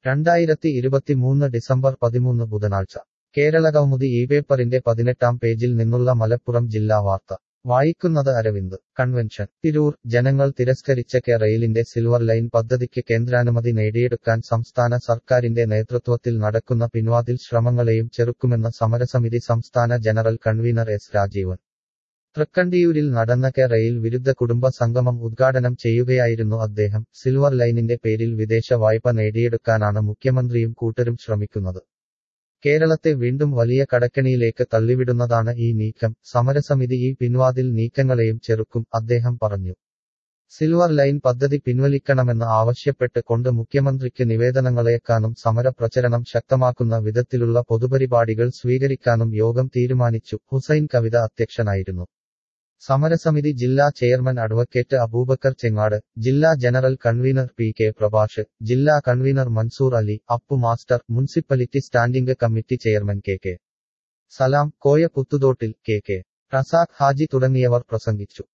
രണ്ടായിരത്തി ഇരുപത്തിമൂന്ന് ഡിസംബർ പതിമൂന്ന് ബുധനാഴ്ച കേരളകൗമുദി ഈ പേപ്പറിന്റെ പതിനെട്ടാം പേജിൽ നിന്നുള്ള മലപ്പുറം ജില്ലാ വാർത്ത വായിക്കുന്നത് അരവിന്ദ് കൺവെൻഷൻ തിരൂർ ജനങ്ങൾ തിരസ്കരിച്ച കെ റെയിലിന്റെ സിൽവർ ലൈൻ പദ്ധതിക്ക് കേന്ദ്രാനുമതി നേടിയെടുക്കാൻ സംസ്ഥാന സർക്കാരിന്റെ നേതൃത്വത്തിൽ നടക്കുന്ന പിൻവാതിൽ ശ്രമങ്ങളെയും ചെറുക്കുമെന്ന് സമരസമിതി സംസ്ഥാന ജനറൽ കൺവീനർ എസ് രാജീവൻ തൃക്കണ്ടിയൂരിൽ നടന്ന കെ റെയിൽ വിരുദ്ധ കുടുംബ സംഗമം ഉദ്ഘാടനം ചെയ്യുകയായിരുന്നു അദ്ദേഹം സിൽവർ ലൈനിന്റെ പേരിൽ വിദേശ വായ്പ നേടിയെടുക്കാനാണ് മുഖ്യമന്ത്രിയും കൂട്ടരും ശ്രമിക്കുന്നത് കേരളത്തെ വീണ്ടും വലിയ കടക്കണിയിലേക്ക് തള്ളിവിടുന്നതാണ് ഈ നീക്കം സമരസമിതി ഈ പിൻവാതിൽ നീക്കങ്ങളെയും ചെറുക്കും അദ്ദേഹം പറഞ്ഞു സിൽവർ ലൈൻ പദ്ധതി പിൻവലിക്കണമെന്ന് ആവശ്യപ്പെട്ട് കൊണ്ട് മുഖ്യമന്ത്രിക്ക് നിവേദനങ്ങളേക്കാനും സമരപ്രചരണം ശക്തമാക്കുന്ന വിധത്തിലുള്ള പൊതുപരിപാടികൾ സ്വീകരിക്കാനും യോഗം തീരുമാനിച്ചു ഹുസൈൻ കവിത അധ്യക്ഷനായിരുന്നു സമരസമിതി ജില്ലാ ചെയർമാൻ അഡ്വക്കേറ്റ് അബൂബക്കർ ചെങ്ങാട് ജില്ലാ general convener P K Prabhash ജില്ലാ convener Mansoor Ali Appu master municipality standing committee chairman K K Salam Koya Puthuthottil K K Razak Haji തുടങ്ങിയവർ പ്രസംഗിച്ചു